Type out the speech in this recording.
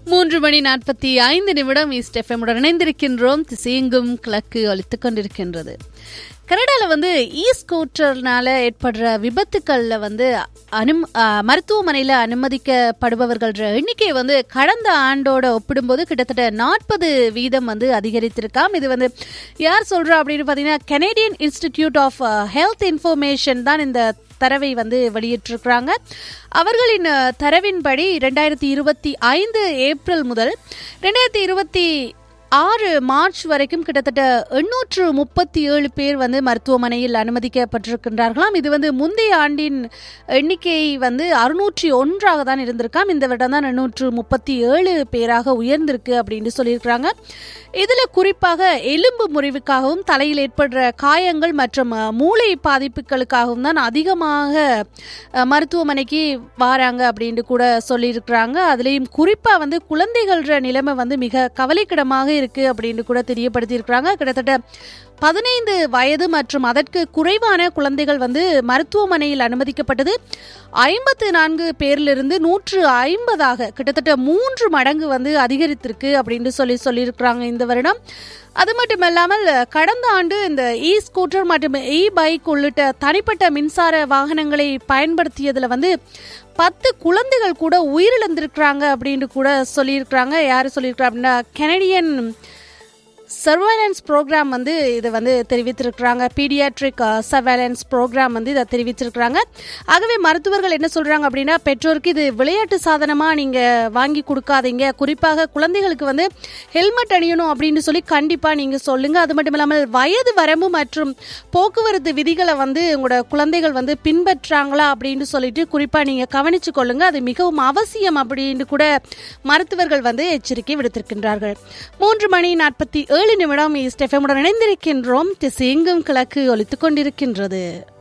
மூன்று மணி நாற்பத்தி ஐந்து நிமிடம் ஈஸ்ட் எஃப்எம்முடன் இணைந்திருக்கின்றோம் திசையெங்கும் கிழக்கு ஒலித்துக் கொண்டிருக்கின்றது கனடாவில் வந்து ஈ ஸ்கூட்டர்னால ஏற்படுற விபத்துக்களில் வந்து அனும் மருத்துவமனையில் அனுமதிக்கப்படுபவர்கள் எண்ணிக்கை வந்து கடந்த ஆண்டோட ஒப்பிடும்போது கிட்டத்தட்ட நாற்பது வீதம் வந்து அதிகரித்திருக்காம் இது வந்து யார் சொல்கிறா அப்படின்னு பார்த்தீங்கன்னா Canadian Institute of Health Information தான் இந்த தரவை வந்து வெளியிட்டிருக்கிறாங்க அவர்களின் தரவின்படி ரெண்டாயிரத்தி இருபத்தி ஐந்து ஏப்ரல் முதல் ரெண்டாயிரத்தி இருபத்தி ஆறு மார்ச் வரைக்கும் கிட்டத்தட்ட எண்ணூற்று முப்பத்தி ஏழு பேர் வந்து மருத்துவமனையில் அனுமதிக்கப்பட்டிருக்கின்றார்களாம் இது வந்து முந்தைய ஆண்டின் எண்ணிக்கை வந்து அறுநூற்றி ஒன்றாக தான் இருந்திருக்காம் இந்த வருடம் தான் எண்ணூற்று முப்பத்தி ஏழு பேராக உயர்ந்திருக்கு அப்படின்னு சொல்லியிருக்கிறாங்க இதில் குறிப்பாக எலும்பு முறிவுக்காகவும் தலையில் ஏற்படுற காயங்கள் மற்றும் மூளை பாதிப்புகளுக்காகவும் தான் அதிகமாக மருத்துவமனைக்கு வராங்க அப்படின்னு கூட சொல்லியிருக்கிறாங்க அதுலேயும் குறிப்பாக வந்து குழந்தைகள நிலைமை வந்து மிக கவலைக்கிடமாக இருக்கு அப்படின்னு கூட தெரியப்படுத்தியிருக்கிறாங்க கிட்டத்தட்ட பதினைந்து வயது மற்றும் அதற்கு குறைவான குழந்தைகள் வந்து மருத்துவமனையில் அனுமதிக்கப்பட்டது ஐம்பத்து நான்கு பேரிலிருந்து நூற்று ஐம்பதாக கிட்டத்தட்ட மூன்று மடங்கு வந்து அதிகரித்திருக்கு அப்படின்னு சொல்லி சொல்லியிருக்கிறாங்க இந்த வருடம் அது மட்டும் இல்லாமல் கடந்த ஆண்டு இந்த இ ஸ்கூட்டர் மற்றும் இ பைக் உள்ளிட்ட தனிப்பட்ட மின்சார வாகனங்களை பயன்படுத்தியதில் வந்து பத்து குழந்தைகள் கூட உயிரிழந்திருக்கிறாங்க அப்படின்னு கூட சொல்லியிருக்கிறாங்க யார் சொல்லியிருக்கிறா அப்படின்னா கெனடியன் சர்வைலன்ஸ் ப்ரோக்ராம் வந்து இதை வந்து தெரிவித்திருக்கிறாங்க பீடியாட்ரிக் சர்வைலன்ஸ் ப்ரோக்ராம் வந்து இதை தெரிவித்திருக்கிறாங்க ஆகவே மருத்துவர்கள் என்ன சொல்கிறாங்க அப்படின்னா பெற்றோருக்கு இது விளையாட்டு சாதனமாக நீங்கள் வாங்கி கொடுக்காதீங்க குறிப்பாக குழந்தைகளுக்கு வந்து ஹெல்மெட் அணியணும் அப்படின்னு சொல்லி கண்டிப்பாக நீங்கள் சொல்லுங்கள் அது மட்டும் இல்லாமல் வயது வரம்பு மற்றும் போக்குவரத்து விதிகளை வந்து உங்களோட குழந்தைகள் வந்து பின்பற்றாங்களா அப்படின்னு சொல்லிட்டு குறிப்பாக நீங்கள் கவனித்து கொள்ளுங்கள் அது மிகவும் அவசியம் அப்படின்னு கூட மருத்துவர்கள் வந்து எச்சரிக்கை விடுத்திருக்கின்றார்கள் மூன்று மணி நாற்பத்தி ஏழு நிமிடம் ஈஸ்ட் எஃப்எம்முடன் இணைந்திருக்கின்றோம் திசையெங்கும் கிழக்கு ஒலித்துக் கொண்டிருக்கின்றது